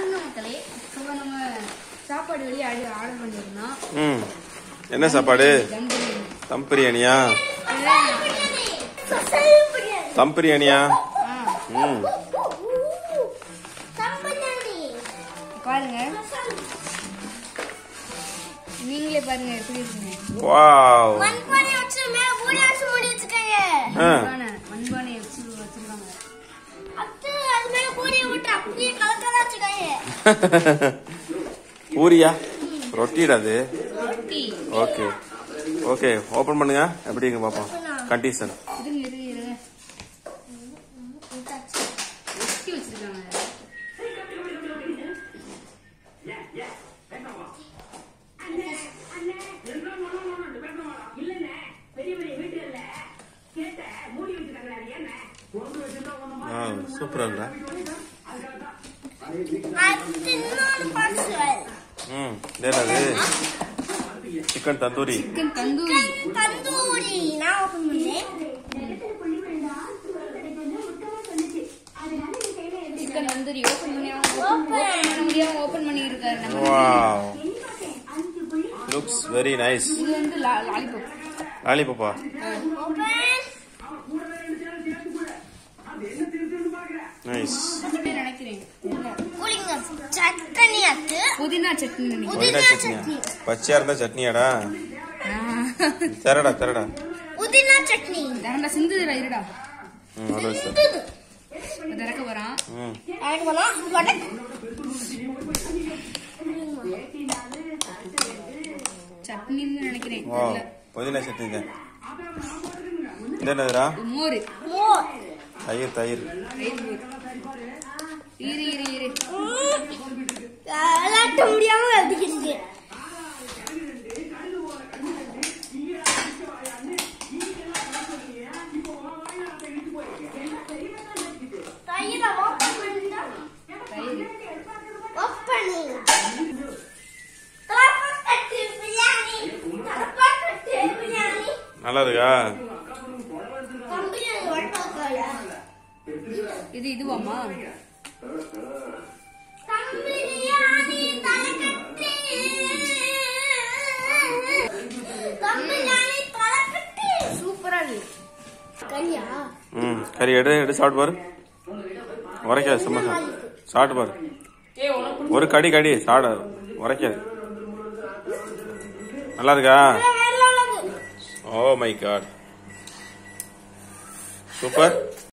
வாங்க மக்களே இப்போ நம்ம சாப்பாடு வெளியே ஆர்டர் ஆர்டர் பண்ணியிருந்தோம் ம் என்ன சாப்பாடு தம் பிரியாணி தம் பிரியாணியா தம் பிரியாணியா ம் பாருங்க நீங்களே பாருங்க எப்படி இருக்குங்க வாவ் ஆ மண்பானை மண்பானையை வச்சு வச்சிருக்காங்க பூரியா ரொட்டிடா அது ரொட்டி ஓகே ஓகே ஓபன் பண்ணுங்க எப்படிங்க பாப்போம் கண்டிஷன் இருங்க இருங்க இருங்க ரொட்டி வச்சிருக்காங்க சூப்பரா இருக்கா ம் என்னது சிக்கன் தந்தூரி சிக்கன் தந்தூரி தந்தூரி நான் ஓபன் பண்ணேன் சிக்கன் தந்தூரி ஓபன் பண்ணி ஓபன் பண்ண முடியாம ஓபன் பண்ணி இருக்காரு நம்ம வாவ் லுக்ஸ் வெரி நைஸ் இது வந்து லாலிபாப் லாலிபப்பா ஓபன் நைஸ் நினைக்கிறேன் இல்ல. கூலிங்க சட்டனி அத்து புதினா சட்னி நினைக்கிறேன் புதினா சட்னியா பச்சையா இருந்தா சட்னியாடா தரடா தரடா புதினா சட்னி தரண்டா சிந்துதுடா இருடா ம் அது சார் இப்ப திறக்க வரான் ம் எனக்கு வேணா வடக் சட்னின்னு நினைக்கிறேன் வா தெரியல. புதினா சட்னி தான் இது என்னதுடா மோர் மோ தயிர் தயிர் தயிர் மோர் இரு இரு இரு விளையாட்ட முடியாம எழுதிக்கிட்டு தயிரை ஓப்பன் பண்ணிட்டா தயிர் ஓப்பனிங் தலப்பாக்கட்டு பிரியாணி தலப்பாக்கட்டு பிரியாணி நல்லா இருக்கா தம்பி வட்டக்காயா இது இதுவாமா தம்பிரியாணி தலக்கட்டு தம்பிரியாணி தலக்கட்டு சூப்பரா இருக்கு கரியா ம் கறி எடு எடு சாப்பிட்டு பாரு உரைக்காது சும்மா சாப்பிடு சாப்பிட்டு பாரு ஒரு கடி கடி சாட உரைக்காது நல்லா இருக்கா வேற லெவலுக்கு ஓ மை காட் சூப்பர்